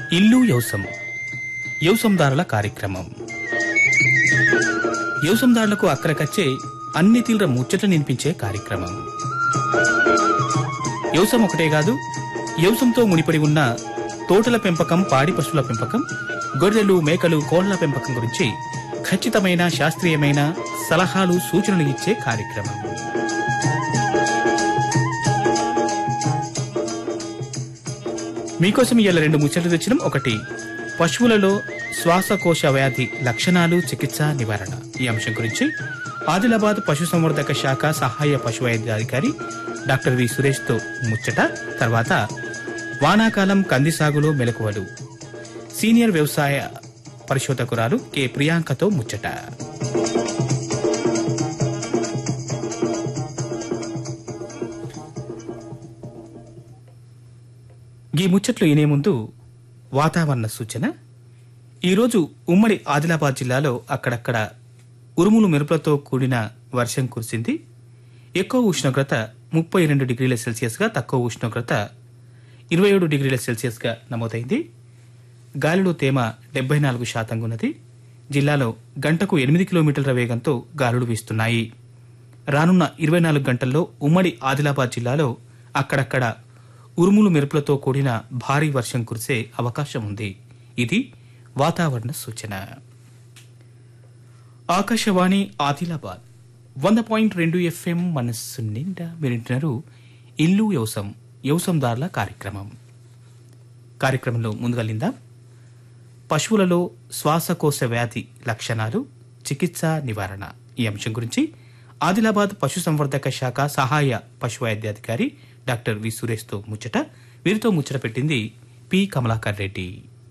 ఇల్లు యవసం యవసందారుల కార్యక్రమం యవసందారులకు అక్కరకచ్చే అన్ని తీవ్ర ముచ్చట నినిపించే కార్యక్రమం యవసం ఒకటే కాదు యవసంతో ముడిపడి ఉన్న తోటల పెంపకం పాడి పశువుల పెంపకం గొర్రెలు మేకలు కోళ్ల పెంపకం గురించి ఖచ్చితమైన శాస్త్రీయమైన సలహాలు సూచనలు ఇచ్చే కార్యక్రమం మీకోసం ఇవాళ రెండు ముచ్చట్లు తెచ్చినాం ఒకటి పశువులలో శ్వాసకోశ వ్యాధి లక్షణాలు చికిత్స నివారణ ఈ అంశం గురించి ఆదిలాబాద్ పశుసంవర్ధక శాఖ సహాయ పశు వైద్యాధికారి డాక్టర్ వి సురేష్ తో ముచ్చట తర్వాత వానాకాలం కంది సాగులో మెలకువలు సీనియర్ వ్యవసాయ పరిశోధకురాలు కె ప్రియాంకతో ముచ్చట ఈ ముచ్చట్లు ఇనే ముందు వాతావరణ సూచన ఈరోజు ఉమ్మడి ఆదిలాబాద్ జిల్లాలో అక్కడక్కడ ఉరుములు మెరుపులతో కూడిన వర్షం కురిసింది ఎక్కువ ఉష్ణోగ్రత ముప్పై రెండు డిగ్రీల సెల్సియస్గా తక్కువ ఉష్ణోగ్రత ఇరవై ఏడు డిగ్రీల సెల్సియస్గా నమోదైంది గాలిలో తేమ డెబ్బై నాలుగు శాతంగా ఉన్నది జిల్లాలో గంటకు ఎనిమిది కిలోమీటర్ల వేగంతో గాలులు వీస్తున్నాయి రానున్న ఇరవై నాలుగు గంటల్లో ఉమ్మడి ఆదిలాబాద్ జిల్లాలో అక్కడక్కడ ఉరుములు మెరుపులతో కూడిన భారీ వర్షం కురిసే అవకాశం ఉంది ఇది వాతావరణ సూచన ఆకాశవాణి ఆదిలాబాద్ వంద పాయింట్ రెండు ఎఫ్ఎం మనస్సు నిండా మీరింటున్నారు ఇల్లు వ్యవసం వ్యవసందారుల కార్యక్రమం కార్యక్రమంలో ముందుగలిందా పశువులలో శ్వాసకోశ వ్యాధి లక్షణాలు చికిత్స నివారణ ఈ అంశం గురించి ఆదిలాబాద్ పశుసంవర్ధక శాఖ సహాయ పశు వైద్యాధికారి డాక్టర్ వి సురేష్తో ముచ్చట వీరితో ముచ్చట పెట్టింది పి కమలాకర్ రెడ్డి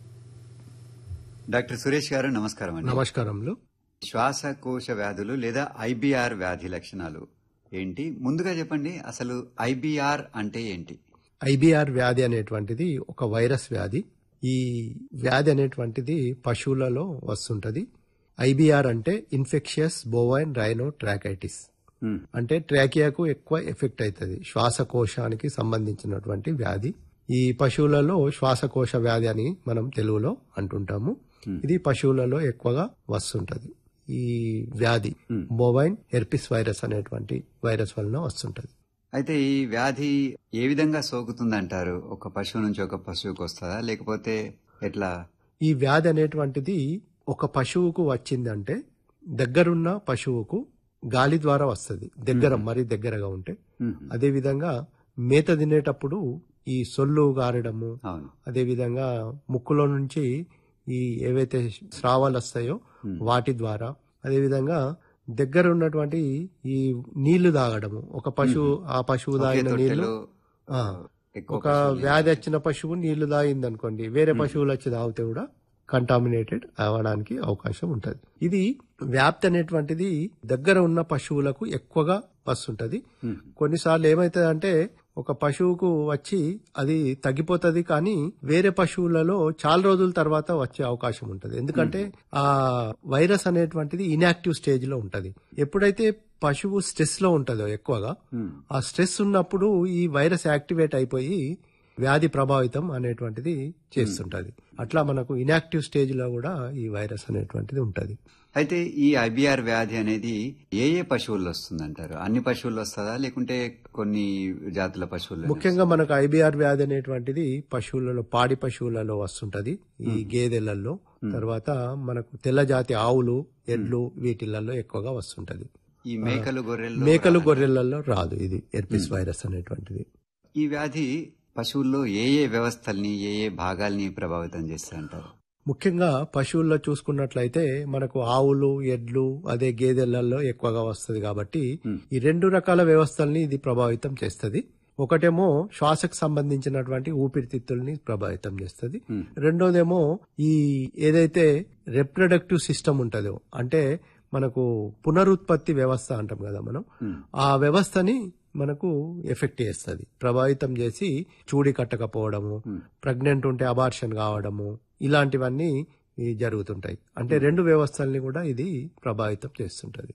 డాక్టర్ సురేష్ గారు నమస్కారం అండి నమస్కారములు శ్వాసకోశ వ్యాధులు లేదా ఐబీఆర్ వ్యాధి లక్షణాలు ఏంటి ముందుగా చెప్పండి అసలు ఐబీఆర్ అంటే ఏంటి ఐబిఆర్ వ్యాధి అనేటువంటిది ఒక వైరస్ వ్యాధి ఈ వ్యాధి అనేటువంటిది పశువులలో వస్తుంటది ఐబిఆర్ అంటే ఇన్ఫెక్షియస్ బోవైన్ రైనో ట్రాకైటిస్ హ్మ్. అంటే ట్రాకియాకు ఎక్కువ ఎఫెక్ట్ అవుతుంది శ్వాసకోశానికి సంబంధించినటువంటి వ్యాధి ఈ పశువులలో శ్వాసకోశ వ్యాధి అని మనం తెలుగులో అంటుంటాము ఇది పశువులలో ఎక్కువగా వస్తుంటది ఈ వ్యాధి బోవైన్ హెర్పిస్ వైరస్ అనేటువంటి వైరస్ వలన వస్తుంటది అయితే ఈ వ్యాధి ఏ విధంగా సోకుతుందంటారు ఒక పశువు నుంచి ఒక పశువుకి వస్తుందా లేకపోతే ఎట్లా ఈ వ్యాధి అనేటువంటిది ఒక పశువుకు వచ్చిందంటే దగ్గరున్న పశువుకు గాలి ద్వారా వస్తుంది దగ్గర మరీ దగ్గరగా ఉంటే హ్మ్. అదే విధంగా మేత తినేటప్పుడు ఈ సొల్లు గారడము అవును అదే విధంగా ముక్కులో నుంచి ఈ ఏవైతే స్రావాలు వస్తాయో వాటి ద్వారా అదే విధంగా దగ్గర ఉన్నటువంటి ఈ నీళ్లు తాగడము ఒక పశువు ఆ పశువు ఒకే తాగిన నీళ్లు తొట్టెలో ఆ, ఎక్కువ ఒక వ్యాధి వచ్చిన పశువు నీళ్లు తాగింది అనుకోండి వేరే పశువులు వచ్చి తాగితే కూడా కంటామినేటెడ్ అవ్వడానికి అవకాశం ఉంటది ఇది వ్యాప్తి అనేటువంటిది దగ్గర ఉన్న పశువులకు ఎక్కువగా వస్తుంటది కొన్నిసార్లు ఏమైతుంది అంటే ఒక పశువుకు వచ్చి అది తగ్గిపోతది కానీ వేరే పశువులలో చాలా రోజుల తర్వాత వచ్చే అవకాశం ఉంటది ఎందుకంటే ఆ వైరస్ అనేటువంటిది ఇన్యాక్టివ్ స్టేజ్ లో ఉంటది ఎప్పుడైతే పశువు స్ట్రెస్ లో ఉంటుందో ఎక్కువగా హ్మ్. ఆ స్ట్రెస్ ఉన్నప్పుడు ఈ వైరస్ యాక్టివేట్ అయిపోయి వ్యాధి ప్రభావితం అనేటువంటిది చేస్తుంటది అట్లా మనకు ఇన్యాక్టివ్ స్టేజ్ లో కూడా ఈ వైరస్ అనేటువంటిది ఉంటది అయితే ఈ ఐబీఆర్ వ్యాధి అనేది ఏ ఏ పశువుల్లో వస్తుందంటారు అన్ని పశువుల్లో వస్తుందా లేకుంటే కొన్ని జాతుల పశువుల్లో ముఖ్యంగా మనకు ఐబీఆర్ వ్యాధి అనేటువంటిది పశువులలో పాడి పశువులలో వస్తుంటది ఈ గేదెలలో తర్వాత మనకు తెల్ల జాతి ఆవులు ఎడ్లు వీటిలలో ఎక్కువగా వస్తుంటది ఈ మేకలు గొర్రెలు మేకలు గొర్రెలలో రాదు ఇది ఎర్పిస్ వైరస్ అనేటువంటిది ఈ వ్యాధి పశువుల్లో ఏ ఏ వ్యవస్థల్ని ఏ ఏ భాగాల్ని ప్రభావితం చేస్తారంటారు ముఖ్యంగా పశువుల్లో చూసుకున్నట్లయితే మనకు ఆవులు ఎడ్లు అదే గేదెలలో ఎక్కువగా వస్తుంది కాబట్టి ఈ రెండు రకాల వ్యవస్థల్ని ఇది ప్రభావితం చేస్తుంది ఒకటేమో శ్వాసకు సంబంధించినటువంటి ఊపిరితిత్తుల్ని ప్రభావితం చేస్తుంది రెండోదేమో ఈ ఏదైతే రిప్రొడక్టివ్ సిస్టమ్ ఉంటుందో అంటే మనకు పునరుత్పత్తి వ్యవస్థ అంటాం కదా మనం ఆ వ్యవస్థని మనకు ఎఫెక్ట్ చేస్తుంది ప్రభావితం చేసి చూడి కట్టకపోవడము ప్రెగ్నెంట్ ఉంటే అబార్షన్ కావడము ఇలాంటివన్నీ ఈ జరుగుతుంటాయి అంటే రెండు వ్యవస్థల్ని కూడా ఇది ప్రభావితం చేస్తుంటది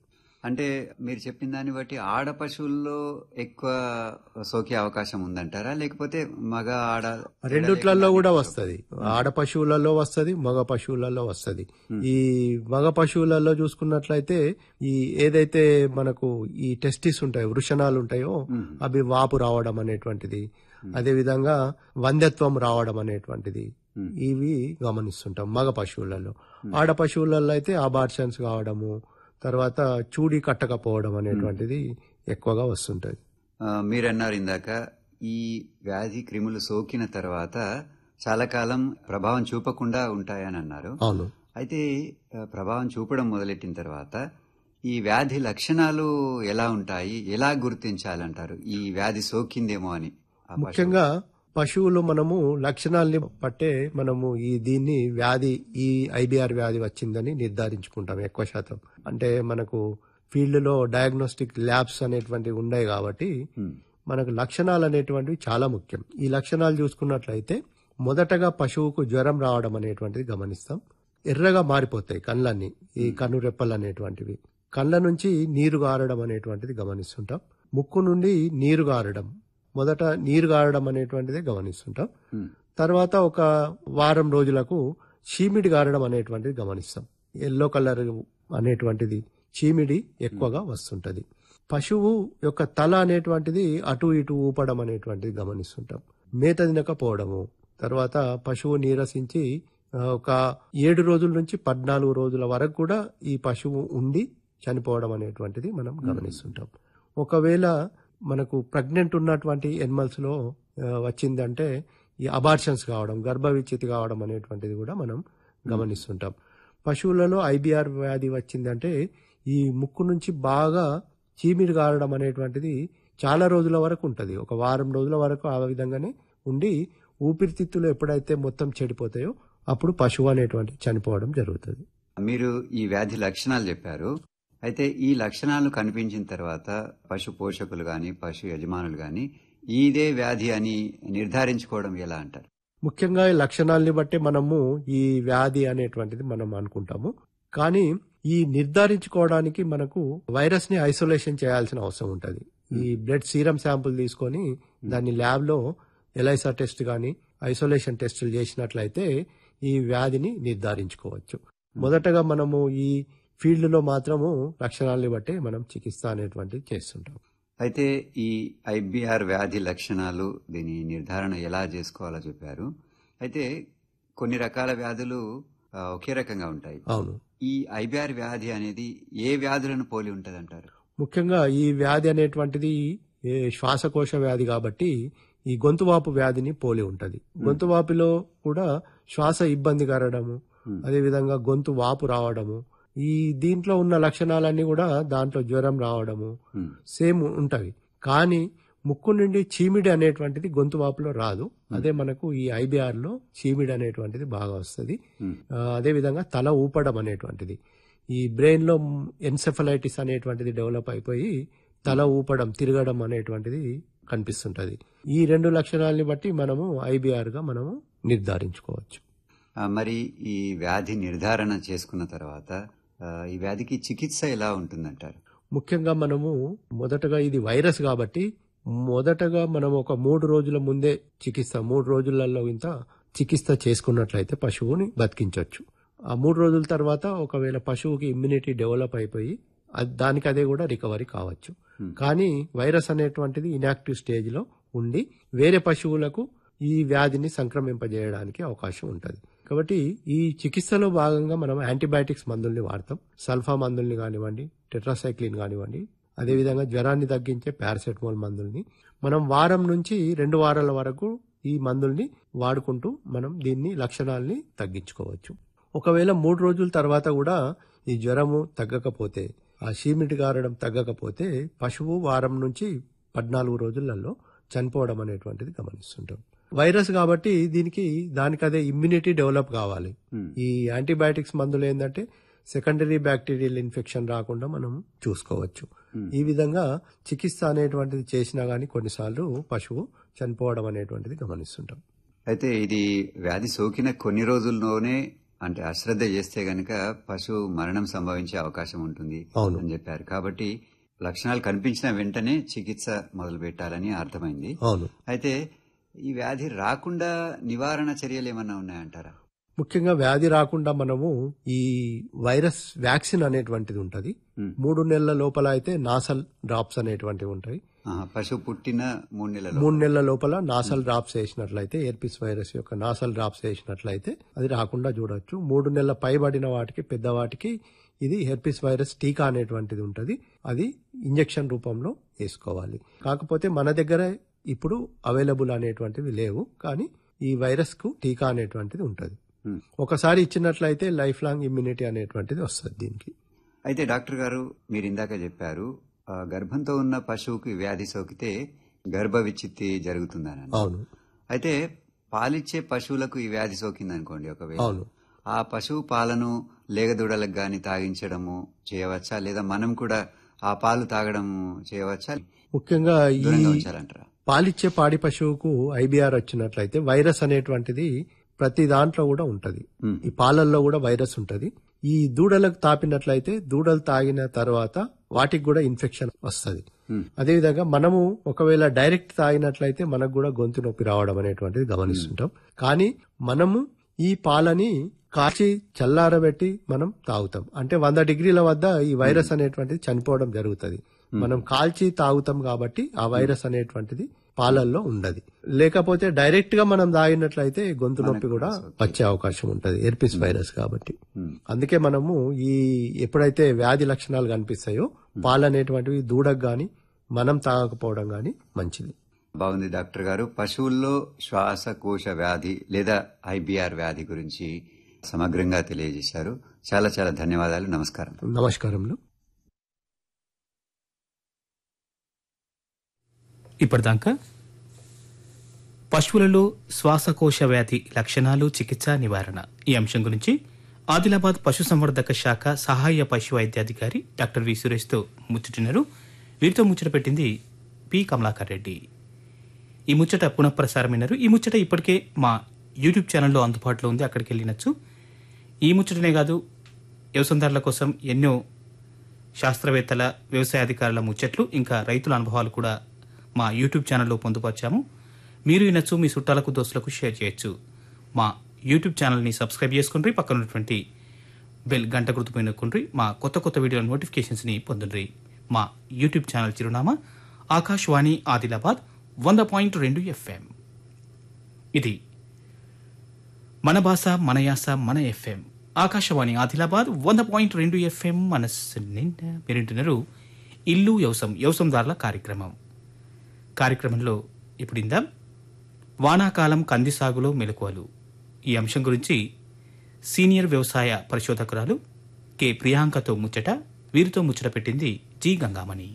అంటే మీరు చెప్పిన దాన్ని బట్టి ఆడ పశువుల్లో ఎక్కువ సోకే అవకాశం ఉందంటారా లేకపోతే మగ ఆడ రెండిట్లలో కూడా వస్తది ఆడ పశువులలో వస్తది మగ పశువులలో వస్తది ఈ మగ పశువులలో చూసుకున్నట్లయితే ఈ ఏదైతే మనకు ఈ టెస్టిస్ ఉంటాయో వృషణాలు ఉంటాయో అవి వాపు రావడం అనేటువంటిది అదే విధంగా వంద్యత్వం రావడం అనేటువంటిది ఇవి గమనిస్తుంటాం మగ పశువులలో ఆడ పశువులలో అయితే అబార్షన్స్ కావడము తర్వాత చూడి కట్టకపోవడం అనేటువంటిది ఎక్కువగా వస్తుంటది ఆ, మీరన్నారు ఇందాక ఈ వ్యాధి క్రిములు సోకిన తర్వాత చాలా కాలం ప్రభావం చూపకుండా ఉంటాయని అన్నారు అవును అయితే ఆ, ప్రభావం చూపడం మొదలెట్టిన తర్వాత ఈ వ్యాధి లక్షణాలు ఎలా ఉంటాయి ఎలా గుర్తించాలంటారు ఈ వ్యాధి సోకిందేమో అని ఆ పశువు. ముఖ్యంగా పశువులు మనము లక్షణాలని పట్టే మనము ఈ దీన్ని వ్యాధి ఈ ఐబిఆర్ వ్యాధి వచ్చిందని నిర్ధారించుకుంటాం ఎక్కువ శాతం అంటే మనకు ఫీల్డ్ లో డయాగ్నోస్టిక్ ల్యాబ్స్ అనేటువంటివి ఉన్నాయి కాబట్టి ఉమ్, మనకు లక్షణాలు అనేటువంటివి చాలా ముఖ్యం ఈ లక్షణాలు చూసుకున్నట్లయితే మొదటగా పశువుకు జ్వరం రావడం అనేటువంటిది గమనిస్తాం ఎర్రగా మారిపోతాయి కళ్ళన్నీ ఈ కన్ను రెప్పలు అనేటువంటివి కళ్ళ నుంచి నీరు గారడం అనేటువంటిది గమనిస్తుంటాం ముక్కు నుండి నీరు గారడం మొదట నీరు గారడం అనేటువంటిది గమనిస్తుంటాం ఉమ్, తర్వాత ఒక వారం రోజులకు చీమిడి గారడం అనేటువంటిది గమనిస్తాం ఎల్లో కలర్ అనేటువంటిది చీమిడి ఎక్కువగా వస్తుంటది పశువు యొక్క తల అనేటువంటిది అటు ఇటు ఊపడం అనేటువంటిది గమనిస్తుంటాం మేత తినకపోవడము తర్వాత పశువు నీరసించి ఆ, ఒక ఏడు రోజుల నుంచి పద్నాలుగు రోజుల వరకు కూడా ఈ పశువు ఉండి చనిపోవడం అనేటువంటిది మనం గమనిస్తుంటాం ఒకవేళ మనకు ప్రెగ్నెంట్ ఉన్నటువంటి ఎనిమల్స్ లో ఆ, వచ్చిందంటే ఈ అబార్షన్స్ కావడం గర్భవిచ్ఛితి కావడం అనేటువంటిది కూడా మనం గమనిస్తుంటాం పశువులలో ఐబిఆర్ వ్యాధి వచ్చిందంటే ఈ ముక్కు నుంచి బాగా చీమిడి గారడం అనేటువంటిది చాలా రోజుల వరకు ఉంటది ఒక వారం రోజుల వరకు ఆ విధంగానే ఉండి ఊపిరితిత్తులు ఎప్పుడైతే మొత్తం చెడిపోతాయో అప్పుడు పశువు అనేటువంటి చనిపోవడం జరుగుతుంది మీరు ఈ వ్యాధి లక్షణాలు చెప్పారు అయితే ఈ లక్షణాలు కనిపించిన తర్వాత పశు పోషకులు గాని పశు యజమానులు గాని ఇదే వ్యాధి అని నిర్ధారించుకోవడం ఎలా అంటారు ముఖ్యంగా ఈ లక్షణాలని బట్టి మనము ఈ వ్యాధి అనేటువంటిది మనం అనుకుంటాము కానీ ఈ నిర్ధారించుకోవడానికి మనకు వైరస్ ని ఐసోలేషన్ చేయాల్సిన అవసరం ఉంటుంది ఈ బ్లడ్ సీరం శాంపుల్ తీసుకొని దాన్ని ల్యాబ్ లో ఎలైసా టెస్ట్ గాని ఐసోలేషన్ టెస్టులు చేసినట్లయితే ఈ వ్యాధిని నిర్ధారించుకోవచ్చు మొదటగా మనము ఈ ఫీల్డ్ లో మాత్రము లక్షణాలని బట్టి మనం చికిత్స అనేటువంటిది చేస్తుంటాం అయితే ఈ ఐబిఆర్ వ్యాధి లక్షణాలు దీని నిర్ధారణ ఎలా చేసుకోవాలో చెప్పారు అయితే కొన్ని రకాల వ్యాధులు ఆ, ఒకే రకంగా ఉంటాయి అవును ఈ ఐబిఆర్ వ్యాధి అనేది ఏ వ్యాధులను పోలి ఉంటది అంటారు ముఖ్యంగా ఈ వ్యాధి అనేటువంటిది ఏ శ్వాసకోశ వ్యాధి కాబట్టి ఈ గొంతువాపు వ్యాధిని పోలి ఉంటది గొంతువాపులో కూడా శ్వాస ఇబ్బంది కలగడము అదేవిధంగా గొంతు వాపు రావడము ఈ దీంట్లో ఉన్న లక్షణాలన్నీ కూడా దాంట్లో జ్వరం రావడము ఉమ్, సేమ్ ఉంటవి కానీ ముక్కు నుండి చీమిడి అనేటువంటిది గొంతు వాపులో రాదు అదే మనకు ఈ ఐబిఆర్ లో చీమిడి అనేటువంటిది బాగా వస్తుంది ఉమ్, అదే విధంగా తల ఊపడం అనేటువంటిది ఈ బ్రెయిన్ లో ఎన్సెఫలైటిస్ అనేటువంటిది డెవలప్ అయిపోయి తల ఊపడం తిరగడం అనేటువంటిది కనిపిస్తుంటది ఈ రెండు లక్షణాలని బట్టి మనము ఐబిఆర్ గా మనము నిర్ధారించుకోవచ్చు ఆ, మరి ఈ వ్యాధి నిర్ధారణ చేసుకున్న తర్వాత ఆ, ఈ వ్యాధికి చికిత్స ఎలా ఉంటుందంటారు ముఖ్యంగా మనము మొదటగా ఇది వైరస్ కాబట్టి మొదటగా మనం ఒక మూడు రోజుల ముందే చికిత్స మూడు రోజులలో ఇంత చికిత్స చేసుకున్నట్లయితే పశువుని బతికించవచ్చు ఆ మూడు రోజుల తర్వాత ఒకవేళ పశువుకి ఇమ్యూనిటీ డెవలప్ అయిపోయి అది- దానికి అదే కూడా రికవరీ కావచ్చు కానీ వైరస్ అనేటువంటిది ఇనాక్టివ్ స్టేజ్ లో ఉండి వేరే పశువులకు ఈ వ్యాధిని సంక్రమింపజేయడానికి అవకాశం ఉంటుంది కాబట్టి ఈ చికిత్సలో భాగంగా మనం యాంటీబయాటిక్స్ మందుల్ని వాడతాం సల్ఫా మందుల్ని కానివ్వండి టెట్రాసైక్లిన్ కానివ్వండి అదేవిధంగా జ్వరాన్ని తగ్గించే పారాసెటమాల్ మందుల్ని మనం వారం నుంచి రెండు వారాల వరకు ఈ మందుల్ని వాడుకుంటూ మనం దీన్ని లక్షణాల్ని తగ్గించుకోవచ్చు ఒకవేళ మూడు రోజుల తర్వాత కూడా ఈ జ్వరము తగ్గకపోతే ఆ షీమిటి గారడం తగ్గకపోతే పశువు వారం నుంచి పద్నాలుగు రోజులలో చనిపోవడం అనేటువంటిది గమనిస్తుంటాం వైరస్ కాబట్టి దీనికి దానికి అదే ఇమ్యూనిటీ డెవలప్ కావాలి Hmm. ఈ యాంటీబయాటిక్స్ మందులు ఏంటంటే సెకండరీ బ్యాక్టీరియల్ ఇన్ఫెక్షన్ రాకుండా మనం చూసుకోవచ్చు ఈ విధంగా చికిత్స అనేటువంటిది చేసినా గానీ కొన్నిసార్లు పశువు చనిపోవడం అనేటువంటిది గమనిస్తుంటాం అయితే ఇది వ్యాధి సోకిన కొన్ని రోజుల్లోనే అంటే అశ్రద్ధ చేస్తే గనక పశువు మరణం సంభవించే అవకాశం ఉంటుంది అవును. అని చెప్పారు కాబట్టి లక్షణాలు కనిపించిన వెంటనే చికిత్స మొదలు పెట్టాలని అర్థమైంది అవును అయితే ఈ వ్యాధి రాకుండా నివారణ చర్యలు ఏమన్నా ఉన్నాయంటారా ముఖ్యంగా వ్యాధి రాకుండా మనము ఈ వైరస్ వ్యాక్సిన్ అనేటువంటిది ఉంటది ఉమ్. మూడు నెలల లోపల అయితే నాసల్ డ్రాప్స్ అనేటువంటివి ఉంటాయి ఆహా, పశువు పుట్టిన మూడు నెలలు మూడు నెలల లోపల నాసల్ డ్రాప్స్ వేసినట్లయితే ఎర్పిస్ వైరస్ యొక్క నాసల్ డ్రాప్స్ వేసినట్లయితే అది రాకుండా చూడొచ్చు మూడు నెలల పైబడిన వాటికి పెద్ద వాటికి ఇది హెర్పిస్ వైరస్ టీకా అనేటువంటిది ఉంటది అది ఇంజెక్షన్ రూపంలో వేసుకోవాలి కాకపోతే మన దగ్గర ఇప్పుడు అవైలబుల్ అనేటువంటివి లేవు కానీ ఈ వైరస్ కు టీకా అనేటువంటిది ఉంటది ఉమ్. ఒకసారి ఇచ్చినట్లయితే లైఫ్ లాంగ్ ఇమ్యూనిటీ అనేటువంటిది వస్తుంది దీనికి అయితే డాక్టర్ గారు మీరు ఇందాక చెప్పారు ఆ, గర్భంతో ఉన్న పశువుకి వ్యాధి సోకితే గర్భ విచ్చిత్తి జరుగుతుందని అవును అయితే పాలిచ్చే పశువులకు ఈ వ్యాధి సోకింది అనుకోండి ఒకవేళ అవును. ఆ పశువు పాలను లేగదూడలకు గాని తాగించడము చేయవచ్చా లేదా మనం కూడా ఆ పాలు తాగడం చేయవచ్చా ముఖ్యంగా దూరంగా ఈ ఉంచాలంటారా పాలిచ్చే పాడి పశువుకు ఐబీఆర్ వచ్చినట్లయితే వైరస్ అనేటువంటిది ప్రతి దాంట్లో కూడా ఉంటది మ్మ్. ఈ పాలల్లో కూడా వైరస్ ఉంటది ఈ దూడలకు తాపినట్లయితే దూడలు తాగిన తర్వాత వాటికి కూడా ఇన్ఫెక్షన్ వస్తది మ్మ్. అదేవిధంగా మనము ఒకవేళ డైరెక్ట్ తాగినట్లయితే మనకు కూడా గొంతు నొప్పి రావడం అనేటువంటిది గమనిస్తుంటాం కానీ మనము ఈ పాలని కాచి చల్లారబెట్టి మనం తాగుతాం అంటే వంద డిగ్రీల వద్ద ఈ వైరస్ అనేటువంటిది చనిపోవడం జరుగుతుంది మనం కాల్చి తాగుతాం కాబట్టి ఆ వైరస్ అనేటువంటిది పాలల్లో ఉండదు లేకపోతే డైరెక్ట్ గా మనం తాగినట్లయితే గొంతు నొప్పి కూడా వచ్చే అవకాశం ఉంటది ఎర్పిస్ వైరస్ కాబట్టి మ్మ్. అందుకే మనము ఈ ఎప్పుడైతే వ్యాధి లక్షణాలు కనిపిస్తాయో పాలు అనేటువంటివి దూడకు గాని మనం తాగకపోవడం గాని మంచిది బాగుంది డాక్టర్ గారు పశువుల్లో శ్వాసకోశ వ్యాధి లేదా ఐబిఆర్ వ్యాధి గురించి సమగ్రంగా తెలియజేశారు చాలా చాలా ధన్యవాదాలు నమస్కారం నమస్కారములు ఇప్పటిదాకా పశువులలో శ్వాసకోశ వ్యాధి లక్షణాలు చికిత్స నివారణ ఈ అంశం గురించి ఆదిలాబాద్ పశుసంవర్ధక శాఖ సహాయ పశు వైద్యాధికారి డాక్టర్ వి సురేష్తో ముచ్చటినారు వీరితో ముచ్చట పెట్టింది పి కమలాకర్ రెడ్డి ఈ ముచ్చట పునఃప్రసారమైనారు ఈ ముచ్చట ఇప్పటికే మా యూట్యూబ్ ఛానల్లో అందుబాటులో ఉంది అక్కడికి వెళ్ళినచ్చు ఈ ముచ్చటనే కాదు వ్యవసాయదారుల కోసం ఎన్నో శాస్త్రవేత్తల వ్యవసాయ అధికారుల ముచ్చట్లు ఇంకా రైతుల అనుభవాలు కూడా మా యూట్యూబ్ ఛానల్లో పొందుపరిచాము మీరు వినొచ్చు మీ చుట్టాలకు దోస్తులకు షేర్ చేయొచ్చు మా యూట్యూబ్ ఛానల్ని సబ్స్క్రైబ్ చేసుకుండ్రి పక్కన ఉన్నటువంటి బెల్ గంట గుర్తుపై నొక్కుండ్రి మా కొత్త కొత్త వీడియో నోటిఫికేషన్స్ని పొందండి మా యూట్యూబ్ ఛానల్ చిరునామా ఆకాశవాణి ఆదిలాబాద్ వంద పాయింట్ రెండు ఎఫ్ఎం ఇది మన భాష మన యాస మన ఎఫ్ఎం ఆకాశవాణి ఆదిలాబాద్ వంద పాయింట్ రెండు ఎఫ్ఎం మనస్సు నిండా మీరింటున్నారు ఇల్లు వ్యవసం వ్యవసందారుల కార్యక్రమం కార్యక్రమంలో ఇప్పుడు ఇందాం వానాకాలం కంది సాగులో మెలకువలు ఈ అంశం గురించి సీనియర్ వ్యవసాయ పరిశోధకురాలు కె ప్రియాంకతో ముచ్చట వీరితో ముచ్చట పెట్టింది జి గంగామణి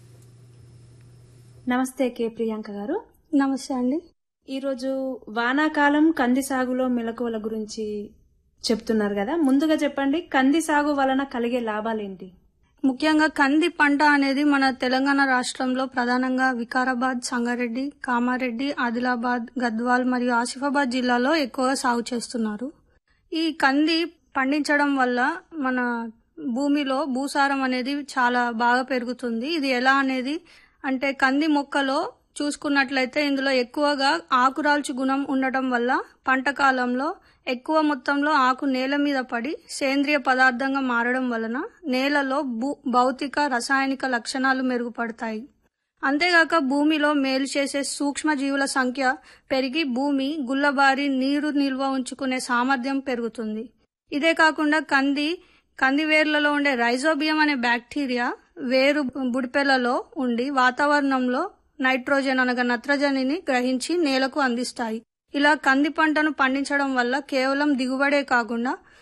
నమస్తే కే ప్రియాంక గారు నమస్తే అండి ఈరోజు వానాకాలం కంది సాగులో మెలకువల గురించి చెప్తున్నారు కదా ముందుగా చెప్పండి కంది సాగు వలన కలిగే లాభాలేంటి ముఖ్యంగా కంది పంట అనేది మన తెలంగాణ రాష్ట్రంలో ప్రధానంగా వికారాబాద్ సంగారెడ్డి కామారెడ్డి ఆదిలాబాద్ గద్వాల్ మరియు ఆసిఫాబాద్ జిల్లాలో ఎక్కువగా సాగు చేస్తున్నారు ఈ కంది పండించడం వల్ల మన భూమిలో భూసారం అనేది చాలా బాగా పెరుగుతుంది ఇది ఎలా అనేది అంటే కంది మొక్కలో చూసుకున్నట్లయితే ఇందులో ఎక్కువగా ఆకురాల్చు గుణం ఉండటం వల్ల పంట కాలంలో ఎక్కువ మొత్తంలో ఆకు నేల మీద పడి సేంద్రియ పదార్థంగా మారడం వలన నేలలో భూ భౌతిక రసాయనిక లక్షణాలు మెరుగుపడతాయి అంతేగాక భూమిలో మేలు చేసే సూక్ష్మ జీవుల సంఖ్య పెరిగి భూమి గుల్లబారి నీరు నిల్వ ఉంచుకునే సామర్థ్యం పెరుగుతుంది ఇదే కాకుండా కంది కంది వేర్లలో ఉండే రైజోబియం అనే బ్యాక్టీరియా వేరు బుడిపెలలో ఉండి వాతావరణంలో నైట్రోజన్ అనగా నత్రజనిని గ్రహించి నేలకు అందిస్తాయి ఇలా కంది పంటను పండించడం వల్ల కేవలం దిగుబడే కాకుండా